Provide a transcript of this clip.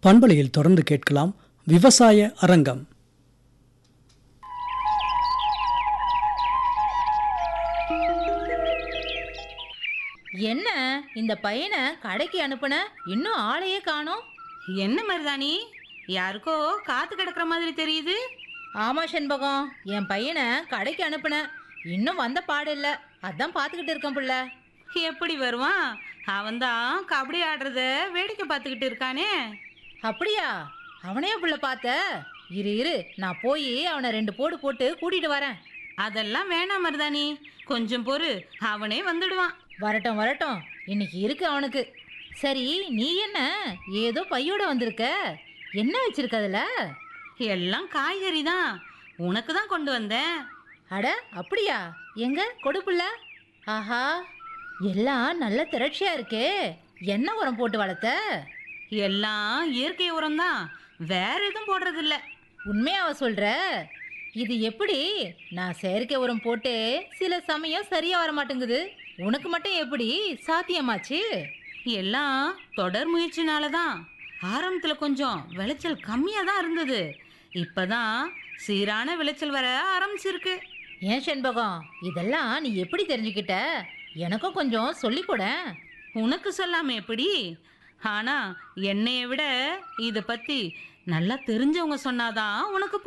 பண்பலையில் தொடர்ந்து கேட்கலாம் விவசாய அரங்கம் என்ன இந்த பையனை கடைக்கு அனுப்புன இன்னும் ஆளையே காணோம் என்ன மருதாணி யாருக்கோ காத்து கிடக்குற மாதிரி தெரியுது ஆமா செண்பகம் என் பையனை கடைக்கு அனுப்புனேன் இன்னும் வந்த பாடு இல்ல அதான் பார்த்துக்கிட்டு இருக்கேன் புள்ள எப்படி வருவான் அவன்தான் கபடி ஆடுறத வேடிக்கை பார்த்துக்கிட்டு இருக்கானே அப்படியா அவனையே புள்ள பார்த்த இரு இரு நான் போய் அவனை ரெண்டு போடு போட்டு கூட்டிட்டு வரேன் அதெல்லாம் வேணாம் மருதாணி கொஞ்சம் பொறு அவனே வந்துடுவான் வரட்டும் வரட்டும் இன்னைக்கு இருக்கு அவனுக்கு சரி நீ என்ன ஏதோ பையோட வந்திருக்க என்ன வச்சிருக்க அதுல எல்லாம் காய்கறி தான் உனக்கு தான் கொண்டு வந்தேன் அட அப்படியா எங்க கொடுப்புல ஆஹா எல்லாம் நல்ல திரட்சியா இருக்கே என்ன உரம் போட்டு வளர்த்த எல்லாம் இயற்கை உரம் தான் வேற எதுவும் போடுறதில்ல உண்மையாவ சொல்ற இது எப்படி நான் செயற்கை உரம் போட்டு சில சமயம் சரியா வர மாட்டேங்குது உனக்கு மட்டும் எப்படி சாத்தியமாச்சு எல்லாம் தொடர் முயற்சினால தான் ஆரம்பத்தில் கொஞ்சம் விளைச்சல் கம்மியாக தான் இருந்தது இப்பதான் சீரான விளைச்சல் வர ஆரம்பிச்சிருக்கு ஏன் செண்பகம் இதெல்லாம் நீ எப்படி தெரிஞ்சுக்கிட்ட எனக்கும் கொஞ்சம் சொல்லிக் கூட உனக்கு சொல்லாம எப்படி ஆனா என்னைய விட இதை பத்தி நல்லா தெரிஞ்சவங்க சொன்னாதான் உனக்கு